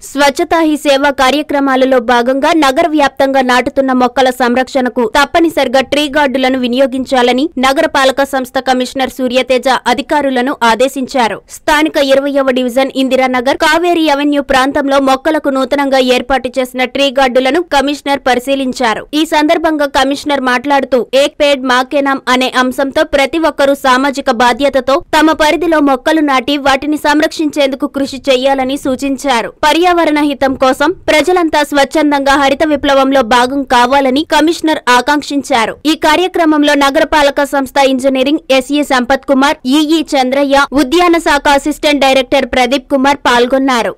స్వచ్ఛతా he సేవ కార్యక్రమాలలో భాగంగా నగర వ్యాప్తంగా నాటుతున్న మొక్కల సంరక్షణకు తప్పనిసరిగా ట్రీ గార్డులను వినియోగించాలని నగరపాలక సంస్థ కమిషనర్ సూర్యతేజ అధికారులను ఆదేశించారు స్థానిక ఇరవయవ డివిజన్ ఇందిరానగర్ కావేరీ అవెన్యూ ప్రాంతంలో మొక్కలకు నూతనంగా ఏర్పాటు చేసిన ట్రీ గార్డులను కమిషనర్ పరిశీలించారు ఈ సందర్భంగా కమిషనర్ మాట్లాడుతూ ఏక్ పేడ్ మాకేనాం అనే అంశంతో ప్రతి ఒక్కరూ సామాజిక బాధ్యతతో తమ పరిధిలో మొక్కలు నాటి వాటిని సంరక్షించేందుకు కృషి చేయాలని సూచించారు పర్యావరణ హితం కోసం ప్రజలంతా స్వచ్ఛందంగా హరిత విప్లవంలో భాగం కావాలని కమిషనర్ ఆకాంక్షించారు ఈ కార్యక్రమంలో నగరపాలక సంస్థ engineering SE Sampath Kumar EE Chandraiah ఉద్యాన శాఖ అసిస్టెంట్ డైరెక్టర్ ప్రదీప్ కుమార్ పాల్గొన్నారు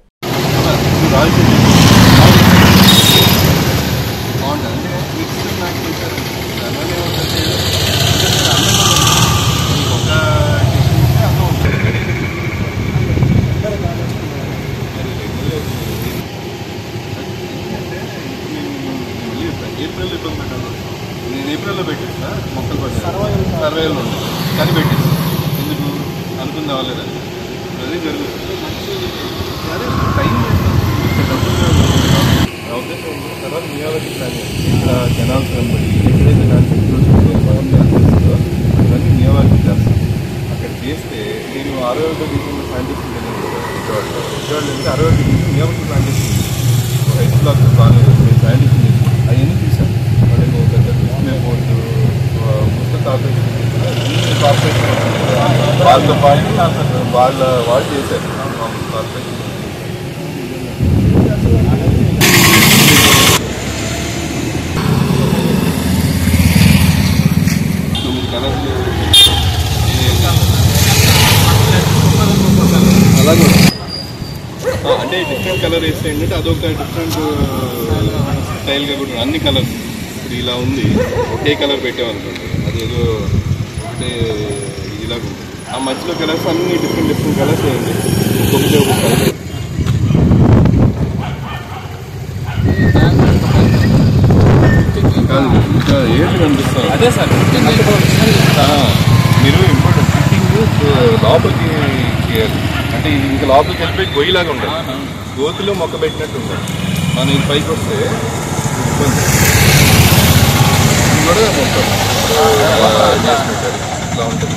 ఏప్రిల్ ఇబ్బంది పెట్టాను నేను ఏప్రిల్లో పెట్టేస్తా మొక్కలు పడ్డా సర్వేలో ఉంది కానీ పెట్టేసి ఎందుకు అనుకుందా వాళ్ళేదా అదే జరుగుతుంది సరే టైం నా ఉద్దేశం ఉంది. తర్వాత నియామక ప్లాన్ ఇక్కడ కెనాల్స్ కనబడి ఎక్కడైతే కాన్సెప్ట్ ఇవన్నీ నియామకం చేస్తాం అక్కడ చేస్తే నేను అరవై ఒకటి తీసుకున్న సైంటిస్ట్ విజయవాడలో విజయవాడలో వెళ్తే అరవై ఒకటి తీసుకుని నియామక సైంటిస్ట్ హెడ్ బ్లాక్ బాగాలేదు నేను సైంటిస్ట్ అవన్నీ చూశాను వాళ్ళకి ఒక పెద్ద display board Muslim corporation corporation వాళ్ళతో పాటు వాళ్ళ వాళ్ళు చేశారు కార్పొరేషన్ తొమ్మిది కలర్లు అలాగే ఆ, అంటే డిఫరెంట్ కలర్ వేస్తే ఏంటంటే అదొక డిఫరెంట్ స్టైల్గా కూడా అన్ని కలర్స్ ఇప్పుడు ఇలా ఉంది ఒకే కలర్ పెట్టామనుకోండి అది ఏదో ఒకటే ఇలాగ ఉంది ఆ మధ్యలో కలర్స్ అన్ని డిఫరెంట్ డిఫరెంట్ కలర్స్ వేయండి ఒక్కొక్కటి ఒక కలర్ కాదు ఇంకా ఏంటి కనిపిస్తుంది అదే సార్ ఆ, మీరు ఇంపార్టెంట్ ఫిట్టింగ్ లోపలికి చేయాలి అంటే ఇది ఇంకా లోపలికి వెళ్ళిపోయి గొయ్యిలాగా ఉండాలి గోతులో మొక్క పెట్టినట్టు ఉండాలి మనం ఇది పైకి వస్తే ఇబ్బంది ఇది కూడా మొత్తం అలా చేసి పెట్టారు ఇట్లా ఉంటుంది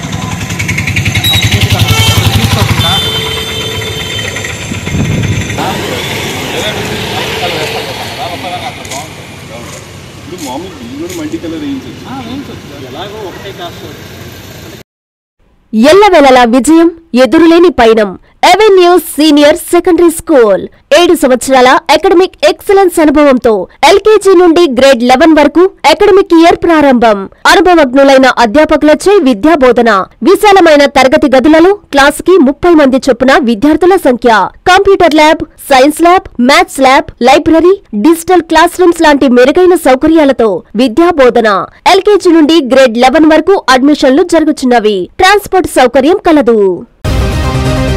ఇప్పుడు మామూలు ఇది కూడా మల్టీ కలర్ వేయించచ్చు ఎలాగో ఒకటే కాస్ట్ ఎల్లవెలలా విజయం ఎదురులేని పయనం అవెన్యూ సీనియర్ సెకండరీ స్కూల్ ఏడు సంవత్సరాల అకాడమిక్ ఎక్సలెన్స్ అనుభవంతో ఎల్కేజీ నుండి గ్రేడ్ లెవెన్ వరకు అకాడమిక్ ఇయర్ ప్రారంభం అనుభవజ్ఞులైన అధ్యాపకులచే విద్యా బోధన విశాలమైన తరగతి గదులలో క్లాస్ కి ముప్పై మంది చొప్పున విద్యార్థుల సంఖ్య computer lab science lab maths lab library digital classrooms లాంటి మెరుగైన సౌకర్యాలతో విద్యా బోధన ఎల్కేజీ నుండి గ్రేడ్ లెవెన్ వరకు అడ్మిషన్లు జరుగుతున్నవి ట్రాన్స్పోర్ట్ సౌకర్యం కలదు